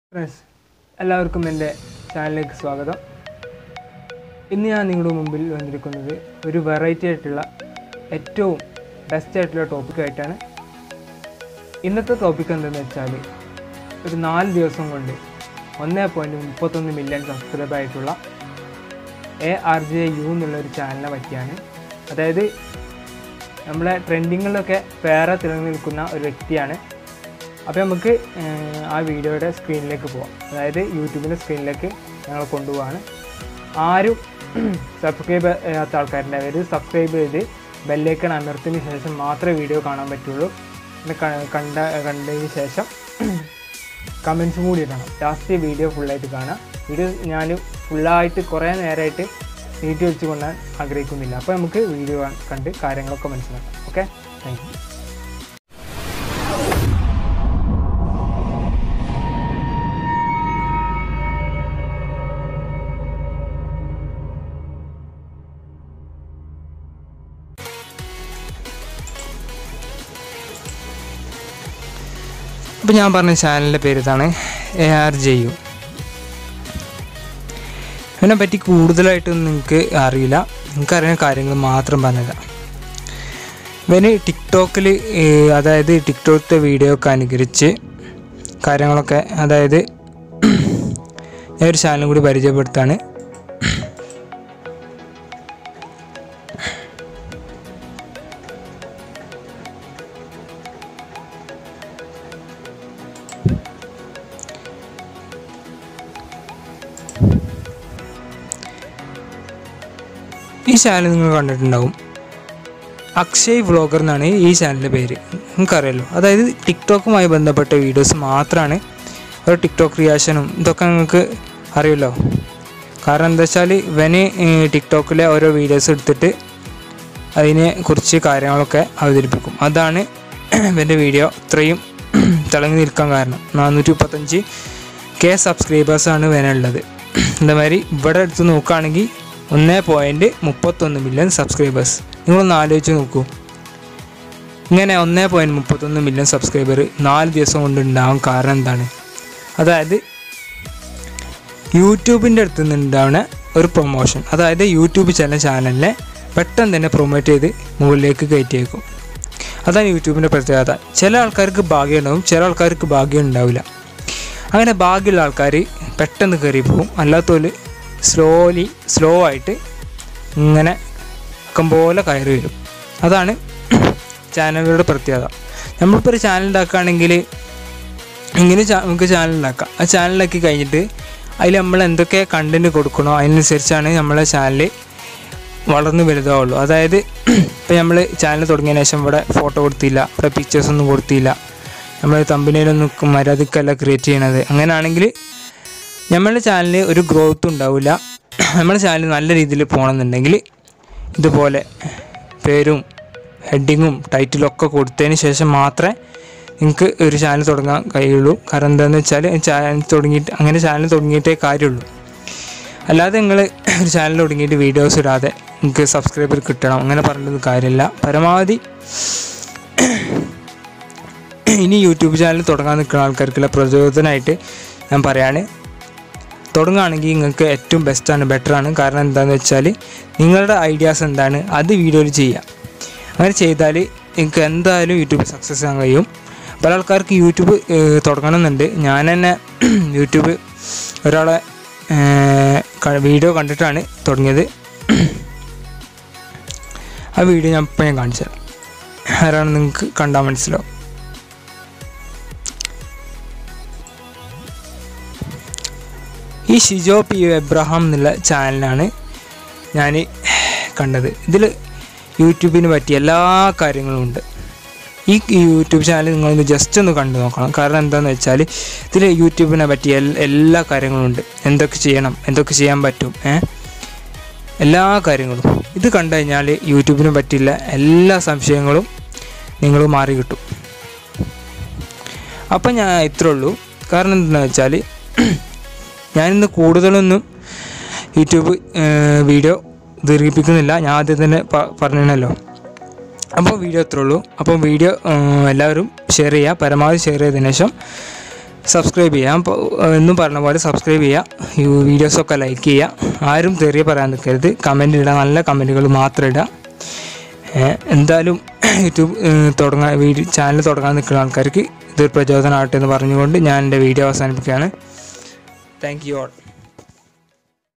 friends എല്ലാവർക്കും എൻ്റെ ചാനലിലേക്ക് സ്വാഗതം ഇന്ന് ഞാൻ നിങ്ങളുടെ മുമ്പിൽ വന്നിരിക്കുന്നത് ഒരു വെറൈറ്റി ആയിട്ടുള്ള ഏറ്റവും ബെസ്റ്റ് ആയിട്ടുള്ള ടോപ്പിക്കായിട്ടാണ് ഇന്നത്തെ ടോപ്പിക് എന്തെന്ന് വെച്ചാൽ ഒരു നാല് ദിവസം കൊണ്ട് ഒന്നേ പോയിൻറ്റ് മുപ്പത്തൊന്ന് മില്യൺ സബ്സ്ക്രൈബ് ആയിട്ടുള്ള എ ആർ ജെ യു എന്നുള്ളൊരു ചാനലിനെ പറ്റിയാണ് അതായത് നമ്മളെ ട്രെൻഡിങ്ങിലൊക്കെ പേരെ തിളങ്ങി നിൽക്കുന്ന ഒരു വ്യക്തിയാണ് അപ്പോൾ നമുക്ക് ഏഹ്, ആ വീഡിയോയുടെ സ്ക്രീനിലേക്ക് പോവാം അതായത് യൂട്യൂബിൻ്റെ സ്ക്രീനിലേക്ക് ഞങ്ങൾ കൊണ്ടുപോവാണ് ആരും സബ്സ്ക്രൈബ് ചെയ്യാത്ത ആൾക്കാരുണ്ട് അവർ സബ്സ്ക്രൈബ് ചെയ്ത് ബെല്ലേക്കൺ അമർത്തിന് ശേഷം മാത്രമേ വീഡിയോ കാണാൻ പറ്റുള്ളൂ പിന്നെ ക- കണ്ട കണ്ടതിന് ശേഷം കമൻസും കൂടി ഇടണം ലാസ്റ്റ് വീഡിയോ ഫുള്ളായിട്ട് കാണാം വീഡിയോ ഞാൻ ഫുള്ളായിട്ട് കുറേ നേരമായിട്ട് നീട്ടി വെച്ച് കൊണ്ടാൻ ആഗ്രഹിക്കുന്നില്ല അപ്പോൾ നമുക്ക് വീഡിയോ കണ്ട് കാര്യങ്ങളൊക്കെ മനസ്സിലാക്കാം ഓക്കെ താങ്ക് യു അപ്പോൾ ഞാൻ പറഞ്ഞ ചാനലിൻ്റെ പേര് ഇതാണ് എ ആർ ജെ യു ഇതിനെ പറ്റി കൂടുതലായിട്ടൊന്നും നിങ്ങൾക്ക് അറിയില്ല നിങ്ങൾക്ക് അറിയുന്ന കാര്യങ്ങൾ മാത്രം പറഞ്ഞുതരാം ഇവന് ടിക്ടോക്കിൽ അതായത് ടിക്ടോക്കിലെ വീഡിയോ ഒക്കെ അനുകരിച്ച് കാര്യങ്ങളൊക്കെ അതായത് ഞാൻ ഒരു ചാനലും കൂടി പരിചയപ്പെടുത്താണ് ഈ ചാനൽ നിങ്ങൾ കണ്ടിട്ടുണ്ടാവും അക്ഷയ് വ്ളോഗർ എന്നാണ് ഈ ചാനലിൻ്റെ പേര് നിങ്ങൾക്കറിയാലോ അതായത് ടിക്ടോക്കുമായി ബന്ധപ്പെട്ട വീഡിയോസ് മാത്രമാണ് ഒരു ടിക്ടോക്ക് റിയാക്ഷനും ഇതൊക്കെ നിങ്ങൾക്ക് അറിയുമല്ലോ കാരണം എന്താ വെച്ചാൽ ഇവന് ടിക്ടോക്കിലെ ഓരോ വീഡിയോസ് എടുത്തിട്ട് അതിനെ കുറിച്ച് കാര്യങ്ങളൊക്കെ അവതരിപ്പിക്കും അതാണ് ഇവൻ്റെ വീഡിയോ ഇത്രയും തിളങ്ങി നിൽക്കാൻ കാരണം നാനൂറ്റി മുപ്പത്തഞ്ച് കെ സബ്സ്ക്രൈബേഴ്സാണ് ഇവനുള്ളത് ഇതേമാതിരി ഇവിടെ എടുത്ത് നോക്കുകയാണെങ്കിൽ ഒന്ന് പോയിൻറ്റ് മുപ്പത്തൊന്ന് മില്യൺ സബ്സ്ക്രൈബേഴ്സ് നിങ്ങളൊന്ന് ആലോചിച്ച് നോക്കൂ ഇങ്ങനെ ഒന്ന് പോയിൻറ്റ് മുപ്പത്തൊന്ന് മില്യൺ സബ്സ്ക്രൈബർ നാല് ദിവസം കൊണ്ട് ഉണ്ടാവാൻ കാരണം എന്താണ് അതായത് യൂട്യൂബിൻ്റെ അടുത്ത് നിന്നുണ്ടാവുന്ന ഒരു പ്രൊമോഷൻ അതായത് യൂട്യൂബ് ചില ചാനലിനെ പെട്ടെന്ന് തന്നെ പ്രൊമോട്ട് ചെയ്ത് മുകളിലേക്ക് കയറ്റിയേക്കും അതാണ് യൂട്യൂബിൻ്റെ പ്രത്യേകത ചില ആൾക്കാർക്ക് ഭാഗ്യം ഉണ്ടാവും ചില ആൾക്കാർക്ക് ഭാഗ്യം ഉണ്ടാവില്ല അങ്ങനെ ഭാഗ്യമുള്ള ആൾക്കാർ പെട്ടെന്ന് കയറി പോകും അല്ലാത്തവർ സ്ലോലി സ്ലോ ആയിട്ട് ഇങ്ങനെ അക്കം പോലെ കയറി വരും അതാണ് ചാനലുകളുടെ പ്രത്യേകത നമ്മളിപ്പോൾ ഒരു ചാനൽ ഉണ്ടാക്കുകയാണെങ്കിൽ ഇങ്ങനെ ചാ- നമുക്ക് ചാനൽ ഉണ്ടാക്കാം ആ ചാനലാക്കി കഴിഞ്ഞിട്ട് അതിൽ നമ്മൾ എന്തൊക്കെ കണ്ടൻറ്റ് കൊടുക്കണോ അതിനനുസരിച്ചാണ് നമ്മളെ ചാനൽ വളർന്ന് വലുതാവുള്ളൂ അതായത് ഇപ്പോൾ നമ്മൾ ചാനൽ തുടങ്ങിയതിന് ശേഷം ഇവിടെ ഫോട്ടോ കൊടുത്തില്ല ഇവിടെ പിക്ചേഴ്സ് ഒന്നും കൊടുത്തില്ല നമ്മൾ തമ്പനയിലൊന്നും മര്യാദക്കല്ല ക്രിയേറ്റ് ചെയ്യണത് അങ്ങനെയാണെങ്കിൽ നമ്മളുടെ ചാനലിന് ഒരു ഗ്രോത്ത് ഉണ്ടാവില്ല നമ്മുടെ ചാനൽ നല്ല രീതിയിൽ പോകണമെന്നുണ്ടെങ്കിൽ ഇതുപോലെ പേരും ഹെഡിങ്ങും ടൈറ്റിലും ഒക്കെ കൊടുത്തതിന് ശേഷം മാത്രമേ നിങ്ങൾക്ക് ഒരു ചാനൽ തുടങ്ങാൻ കഴിയുള്ളൂ കാരണം എന്താണെന്ന് വെച്ചാൽ ചാനൽ തുടങ്ങിയിട്ട് അങ്ങനെ ചാനൽ തുടങ്ങിയിട്ടേ കാര്യമുള്ളൂ അല്ലാതെ നിങ്ങൾ ഒരു ചാനൽ തുടങ്ങിയിട്ട് വീഡിയോസ് ഇടാതെ നിങ്ങൾക്ക് സബ്സ്ക്രൈബർ കിട്ടണം അങ്ങനെ പറഞ്ഞത് കാര്യമില്ല പരമാവധി ഇനി യൂട്യൂബ് ചാനൽ തുടങ്ങാൻ നിൽക്കുന്ന ആൾക്കാർക്കുള്ള പ്രചോദനമായിട്ട് ഞാൻ പറയാണ് തുടങ്ങുകയാണെങ്കിൽ നിങ്ങൾക്ക് ഏറ്റവും ബെസ്റ്റാണ് ബെറ്ററാണ് കാരണം എന്താണെന്ന് വെച്ചാൽ നിങ്ങളുടെ ഐഡിയാസ് എന്താണ് അത് വീഡിയോയിൽ ചെയ്യാം അങ്ങനെ ചെയ്താൽ നിങ്ങൾക്ക് എന്തായാലും യൂട്യൂബ് സക്സസ് ആകാൻ കഴിയും പല ആൾക്കാർക്ക് യൂട്യൂബ് ഏഹ്, തുടങ്ങണമെന്നുണ്ട് ഞാൻ തന്നെ യൂട്യൂബ് ഒരാളെ വീഡിയോ കണ്ടിട്ടാണ് തുടങ്ങിയത് ആ വീഡിയോ ഞാൻ ഇപ്പം ഞാൻ കാണിച്ചു തരാം ആരാണ് നിങ്ങൾക്ക് കണ്ടാൽ മനസ്സിലാവും ഈ ഷിജോ പി എബ്രഹാം എന്നുള്ള ചാനലാണ് ഞാൻ കണ്ടത് ഇതിൽ യൂട്യൂബിന് പറ്റിയ എല്ലാ കാര്യങ്ങളും ഉണ്ട് ഈ യൂട്യൂബ് ചാനൽ നിങ്ങളൊന്ന് ജസ്റ്റ് ഒന്ന് കണ്ടു നോക്കണം കാരണം എന്താണെന്ന് വെച്ചാൽ ഇതിൽ യൂട്യൂബിനെ പറ്റിയ എൽ- എല്ലാ കാര്യങ്ങളും ഉണ്ട് എന്തൊക്കെ ചെയ്യണം എന്തൊക്കെ ചെയ്യാൻ പറ്റും ഏ എല്ലാ കാര്യങ്ങളും ഇത് കണ്ടു കഴിഞ്ഞാൽ യൂട്യൂബിനെ പറ്റിയുള്ള എല്ലാ സംശയങ്ങളും നിങ്ങൾ മാറി കിട്ടും അപ്പം ഞാൻ ഇത്രേ ഉള്ളൂ കാരണം എന്താണെന്ന് വെച്ചാൽ ഞാനിന്ന് കൂടുതലൊന്നും യൂട്യൂബ് ഏഹ്, വീഡിയോ ദീർഘിപ്പിക്കുന്നില്ല ഞാൻ ആദ്യം തന്നെ പ- പറഞ്ഞിരുന്നല്ലോ അപ്പോൾ വീഡിയോ ഇത്രേ ഉള്ളൂ അപ്പോൾ വീഡിയോ ഏഹ്, എല്ലാവരും ഷെയർ ചെയ്യുക പരമാവധി ഷെയർ ചെയ്തതിനു ശേഷം സബ്സ്ക്രൈബ് ചെയ്യുക അപ്പോൾ എന്നും പറഞ്ഞ പോലെ സബ്സ്ക്രൈബ് ചെയ്യുക ഈ വീഡിയോസൊക്കെ ലൈക്ക് ചെയ്യുക ആരും തെറിയ പറയാൻ നിൽക്കരുത് കമൻറ്റ് ഇടുക നല്ല കമൻറ്റുകൾ മാത്രം ഇടുക ഏഹ് എന്തായാലും യൂട്യൂബ് ഏഹ് തുടങ്ങാൻ വീഡിയോ ചാനൽ തുടങ്ങാൻ നിൽക്കുന്ന ആൾക്കാർക്ക് ഇതൊരു പ്രചോദനമാകട്ടെ എന്ന് പറഞ്ഞുകൊണ്ട് ഞാൻ എൻ്റെ വീഡിയോ അവസാനിപ്പിക്കുകയാണ് താങ്ക് യു ഓൾ